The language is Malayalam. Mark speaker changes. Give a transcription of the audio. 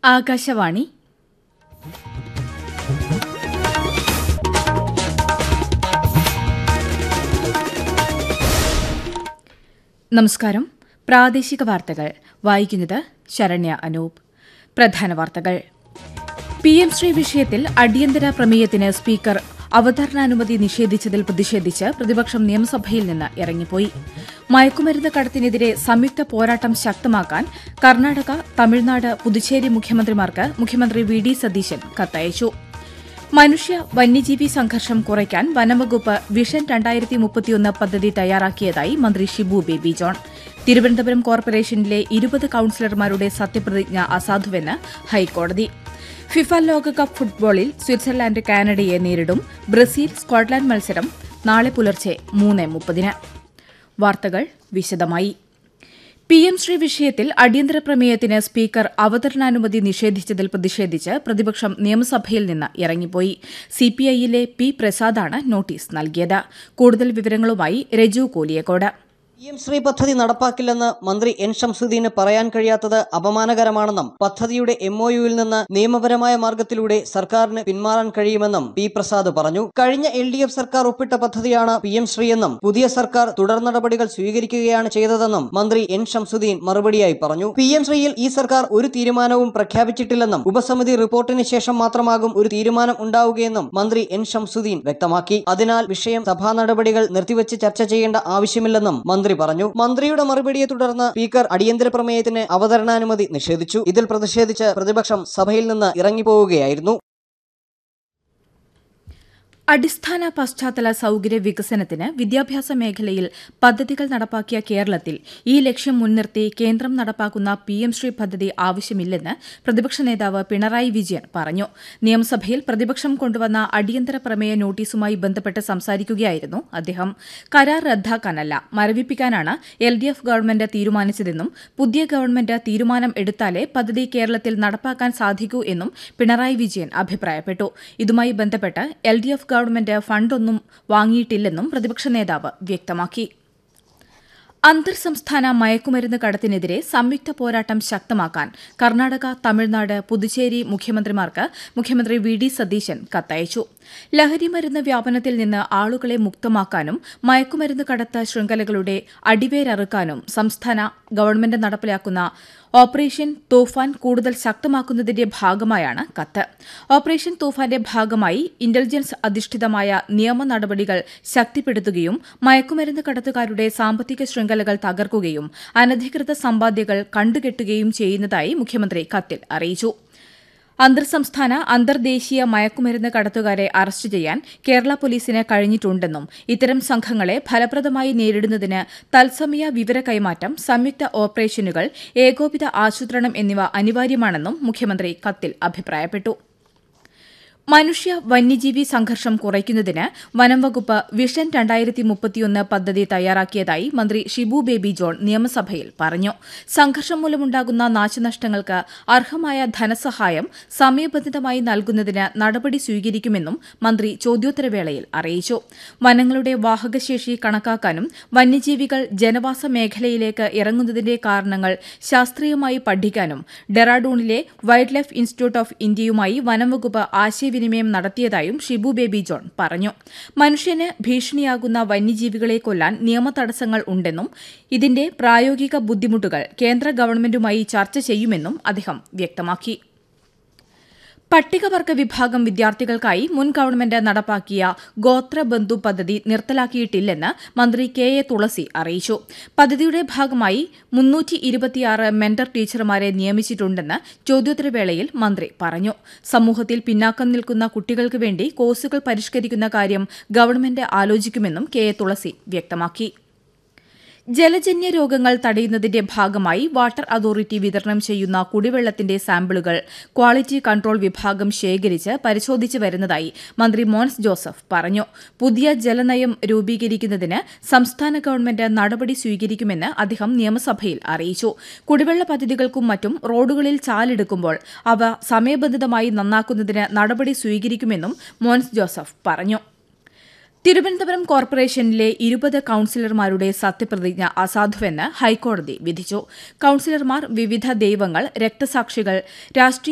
Speaker 1: ആകാശവാണി നമസ്കാരം പ്രാദേശിക വാർത്തകൾ വായിക്കുന്നത് ശരണ്യ അനൂപ് പ്രധാന വാർത്തകൾ പി എം ശ്രീ വിഷയത്തിൽ അടിയന്തര പ്രമേയത്തിന് സ്പീക്കർ അവതരണാനുമതി നിഷേധിച്ചതിൽ പ്രതിഷേധിച്ച് പ്രതിപക്ഷം നിയമസഭയിൽ നിന്ന് ഇറങ്ങിപ്പോയി മയക്കുമരുന്ന് കടത്തിനെതിരെ സംയുക്ത പോരാട്ടം ശക്തമാക്കാൻ കർണാടക തമിഴ്നാട് പുതുച്ചേരി മുഖ്യമന്ത്രിമാർക്ക് മുഖ്യമന്ത്രി വി ഡി സതീശൻ കത്തയച്ചു മനുഷ്യ വന്യജീവി സംഘർഷം കുറയ്ക്കാൻ വനംവകുപ്പ് വിഷൻ രണ്ടായിരത്തി മുപ്പത്തിയൊന്ന് പദ്ധതി തയ്യാറാക്കിയതായി മന്ത്രി ഷിബു ബേബി ജോൺ തിരുവനന്തപുരം കോർപ്പറേഷനിലെ ഇരുപത് കൌൺസിലർമാരുടെ സത്യപ്രതിജ്ഞ അസാധുവെന്ന് ഹൈക്കോടതി ഫിഫ ലോകകപ്പ് ഫുട്ബോളിൽ സ്വിറ്റ്സർലാൻഡ് കാനഡയെ നേരിടും ബ്രസീൽ സ്കോട്ട്ലാൻഡ് മത്സരം നാളെ പുലർച്ചെ മൂന്ന് മുപ്പതിന് വാർത്തകൾ വിശദമായി പി എം ശ്രീ വിഷയത്തിൽ അടിയന്തര പ്രമേയത്തിന് സ്പീക്കർ അവതരണാനുമതി നിഷേധിച്ചതിൽ പ്രതിഷേധിച്ച് പ്രതിപക്ഷം നിയമസഭയിൽ നിന്ന് ഇറങ്ങിപ്പോയി സിപിഐയിലെ പി പ്രസാദാണ് നോട്ടീസ് നൽകിയത് കൂടുതൽ വിവരങ്ങളുമായി രജു കോലിയക്കോട്
Speaker 2: പി എം ശ്രീ പദ്ധതി നടപ്പാക്കില്ലെന്ന് മന്ത്രി എൻ ഷംസുദ്ദീന് പറയാൻ കഴിയാത്തത് അപമാനകരമാണെന്നും പദ്ധതിയുടെ എം ഒ യുവിൽ നിന്ന് നിയമപരമായ മാർഗത്തിലൂടെ സർക്കാരിന് പിന്മാറാൻ കഴിയുമെന്നും പി പ്രസാദ് പറഞ്ഞു കഴിഞ്ഞ എൽ ഡി എഫ് സർക്കാർ ഒപ്പിട്ട പദ്ധതിയാണ് പി എം ശ്രീ എന്നും പുതിയ സർക്കാർ തുടർ നടപടികൾ സ്വീകരിക്കുകയാണ് ചെയ്തതെന്നും മന്ത്രി എൻ ഷംസുദ്ദീൻ മറുപടിയായി പറഞ്ഞു പി എം ശ്രീയിൽ ഈ സർക്കാർ ഒരു തീരുമാനവും പ്രഖ്യാപിച്ചിട്ടില്ലെന്നും ഉപസമിതി റിപ്പോർട്ടിന് ശേഷം മാത്രമാകും ഒരു തീരുമാനം ഉണ്ടാവുകയെന്നും മന്ത്രി എൻ ഷംസുദ്ദീൻ വ്യക്തമാക്കി അതിനാൽ വിഷയം സഭാ നടപടികൾ നിർത്തിവച്ച് ചർച്ച ചെയ്യേണ്ട ആവശ്യമില്ലെന്നും മന്ത്രി പറഞ്ഞു മന്ത്രിയുടെ മറുപടിയെ തുടർന്ന് സ്പീക്കർ അടിയന്തര പ്രമേയത്തിന് അവതരണാനുമതി നിഷേധിച്ചു ഇതിൽ പ്രതിഷേധിച്ച് പ്രതിപക്ഷം സഭയിൽ നിന്ന് ഇറങ്ങിപ്പോവുകയായിരുന്നു
Speaker 1: അടിസ്ഥാന പശ്ചാത്തല സൌകര്യ വികസനത്തിന് വിദ്യാഭ്യാസ മേഖലയിൽ പദ്ധതികൾ നടപ്പാക്കിയ കേരളത്തിൽ ഈ ലക്ഷ്യം മുൻനിർത്തി കേന്ദ്രം നടപ്പാക്കുന്ന പി എം ശ്രീ പദ്ധതി ആവശ്യമില്ലെന്ന് പ്രതിപക്ഷ നേതാവ് പിണറായി വിജയൻ പറഞ്ഞു നിയമസഭയിൽ പ്രതിപക്ഷം കൊണ്ടുവന്ന അടിയന്തര പ്രമേയ നോട്ടീസുമായി ബന്ധപ്പെട്ട് സംസാരിക്കുകയായിരുന്നു അദ്ദേഹം കരാർ റദ്ദാക്കാനല്ല മരവിപ്പിക്കാനാണ് എൽ ഡി എഫ് ഗവൺമെന്റ് തീരുമാനിച്ചതെന്നും പുതിയ ഗവൺമെന്റ് തീരുമാനം എടുത്താലേ പദ്ധതി കേരളത്തിൽ നടപ്പാക്കാൻ സാധിക്കൂ എന്നും പിണറായി വിജയൻ അഭിപ്രായപ്പെട്ടു ഇതുമായി ബന്ധപ്പെട്ട് എൽ ഡി എഫ് ഗവൺമെന്റ് ഫണ്ടൊന്നും വാങ്ങിയിട്ടില്ലെന്നും പ്രതിപക്ഷ നേതാവ് വ്യക്തമാക്കി അന്തർ സംസ്ഥാന മയക്കുമരുന്ന് കടത്തിനെതിരെ സംയുക്ത പോരാട്ടം ശക്തമാക്കാൻ കർണാടക തമിഴ്നാട് പുതുച്ചേരി മുഖ്യമന്ത്രിമാർക്ക് മുഖ്യമന്ത്രി വി ഡി സതീശൻ കത്തയച്ചു ലഹരിമരുന്ന് വ്യാപനത്തിൽ നിന്ന് ആളുകളെ മുക്തമാക്കാനും മയക്കുമരുന്ന് കടത്ത് ശൃംഖലകളുടെ അടിവേരറുക്കാനും സംസ്ഥാന ഗവൺമെന്റ് നടപ്പിലാക്കുന്ന ഓപ്പറേഷൻ തൂഫാൻ കൂടുതൽ ശക്തമാക്കുന്നതിന്റെ ഭാഗമായാണ് കത്ത് ഓപ്പറേഷൻ തൂഫാന്റെ ഭാഗമായി ഇന്റലിജൻസ് അധിഷ്ഠിതമായ നിയമ നടപടികൾ ശക്തിപ്പെടുത്തുകയും മയക്കുമരുന്ന് കടത്തുകാരുടെ സാമ്പത്തിക ശൃംഖലകൾ തകർക്കുകയും അനധികൃത സമ്പാദ്യങ്ങൾ കണ്ടുകെട്ടുകയും ചെയ്യുന്നതായി മുഖ്യമന്ത്രി കത്തിൽ അറിയിച്ചു അന്തർ സംസ്ഥാന അന്തർദേശീയ മയക്കുമരുന്ന് കടത്തുകാരെ അറസ്റ്റ് ചെയ്യാൻ കേരള പോലീസിന് കഴിഞ്ഞിട്ടുണ്ടെന്നും ഇത്തരം സംഘങ്ങളെ ഫലപ്രദമായി നേരിടുന്നതിന് തത്സമയ വിവര കൈമാറ്റം സംയുക്ത ഓപ്പറേഷനുകൾ ഏകോപിത ആസൂത്രണം എന്നിവ അനിവാര്യമാണെന്നും മുഖ്യമന്ത്രി കത്തിൽ അഭിപ്രായപ്പെട്ടു മനുഷ്യ വന്യജീവി സംഘർഷം കുറയ്ക്കുന്നതിന് വനംവകുപ്പ് വിഷൻ രണ്ടായിരത്തി മുപ്പത്തിയൊന്ന് പദ്ധതി തയ്യാറാക്കിയതായി മന്ത്രി ഷിബു ബേബി ജോൺ നിയമസഭയിൽ പറഞ്ഞു സംഘർഷം മൂലമുണ്ടാകുന്ന നാശനഷ്ടങ്ങൾക്ക് അർഹമായ ധനസഹായം സമയബന്ധിതമായി നൽകുന്നതിന് നടപടി സ്വീകരിക്കുമെന്നും മന്ത്രി ചോദ്യോത്തരവേളയിൽ അറിയിച്ചു വനങ്ങളുടെ വാഹകശേഷി കണക്കാക്കാനും വന്യജീവികൾ ജനവാസ മേഖലയിലേക്ക് ഇറങ്ങുന്നതിന്റെ കാരണങ്ങൾ ശാസ്ത്രീയമായി പഠിക്കാനും ഡെറാഡൂണിലെ വൈൽഡ് ലൈഫ് ഇൻസ്റ്റിറ്റ്യൂട്ട് ഓഫ് ഇന്ത്യയുമായി വനംവകുപ്പ് ആശയ ആശയവിനിമയം നടത്തിയതായും ഷിബു ബേബി ജോൺ പറഞ്ഞു മനുഷ്യന് ഭീഷണിയാകുന്ന വന്യജീവികളെ കൊല്ലാൻ നിയമ തടസ്സങ്ങൾ ഉണ്ടെന്നും ഇതിന്റെ പ്രായോഗിക ബുദ്ധിമുട്ടുകൾ കേന്ദ്ര ഗവൺമെന്റുമായി ചർച്ച ചെയ്യുമെന്നും അദ്ദേഹം വ്യക്തമാക്കി പട്ടികവർഗ വിഭാഗം വിദ്യാർത്ഥികൾക്കായി മുൻ ഗവൺമെന്റ് നടപ്പാക്കിയ ഗോത്രബന്ധു പദ്ധതി നിർത്തലാക്കിയിട്ടില്ലെന്ന് മന്ത്രി കെ എ തുളസി അറിയിച്ചു പദ്ധതിയുടെ ഭാഗമായി മുന്നൂറ്റി ഇരുപത്തിയാറ് മെന്റർ ടീച്ചർമാരെ നിയമിച്ചിട്ടുണ്ടെന്ന് ചോദ്യോത്തരവേളയിൽ മന്ത്രി പറഞ്ഞു സമൂഹത്തിൽ പിന്നാക്കം നിൽക്കുന്ന കുട്ടികൾക്ക് വേണ്ടി കോഴ്സുകൾ പരിഷ്കരിക്കുന്ന കാര്യം ഗവൺമെന്റ് ആലോചിക്കുമെന്നും കെ എ തുളസി വ്യക്തമാക്കി ജലജന്യ രോഗങ്ങൾ തടയുന്നതിന്റെ ഭാഗമായി വാട്ടർ അതോറിറ്റി വിതരണം ചെയ്യുന്ന കുടിവെള്ളത്തിന്റെ സാമ്പിളുകൾ ക്വാളിറ്റി കൺട്രോൾ വിഭാഗം ശേഖരിച്ച് പരിശോധിച്ചു വരുന്നതായി മന്ത്രി മോൻസ് ജോസഫ് പറഞ്ഞു പുതിയ ജലനയം രൂപീകരിക്കുന്നതിന് സംസ്ഥാന ഗവൺമെന്റ് നടപടി സ്വീകരിക്കുമെന്ന് അദ്ദേഹം നിയമസഭയിൽ അറിയിച്ചു കുടിവെള്ള പദ്ധതികൾക്കും മറ്റും റോഡുകളിൽ ചാലെടുക്കുമ്പോൾ അവ സമയബന്ധിതമായി നന്നാക്കുന്നതിന് നടപടി സ്വീകരിക്കുമെന്നും മോൻസ് ജോസഫ് പറഞ്ഞു തിരുവനന്തപുരം കോർപ്പറേഷനിലെ ഇരുപത് കൌൺസിലർമാരുടെ സത്യപ്രതിജ്ഞ അസാധുവെന്ന് ഹൈക്കോടതി വിധിച്ചു കൌൺസിലർമാർ വിവിധ ദൈവങ്ങൾ രക്തസാക്ഷികൾ രാഷ്ട്രീയ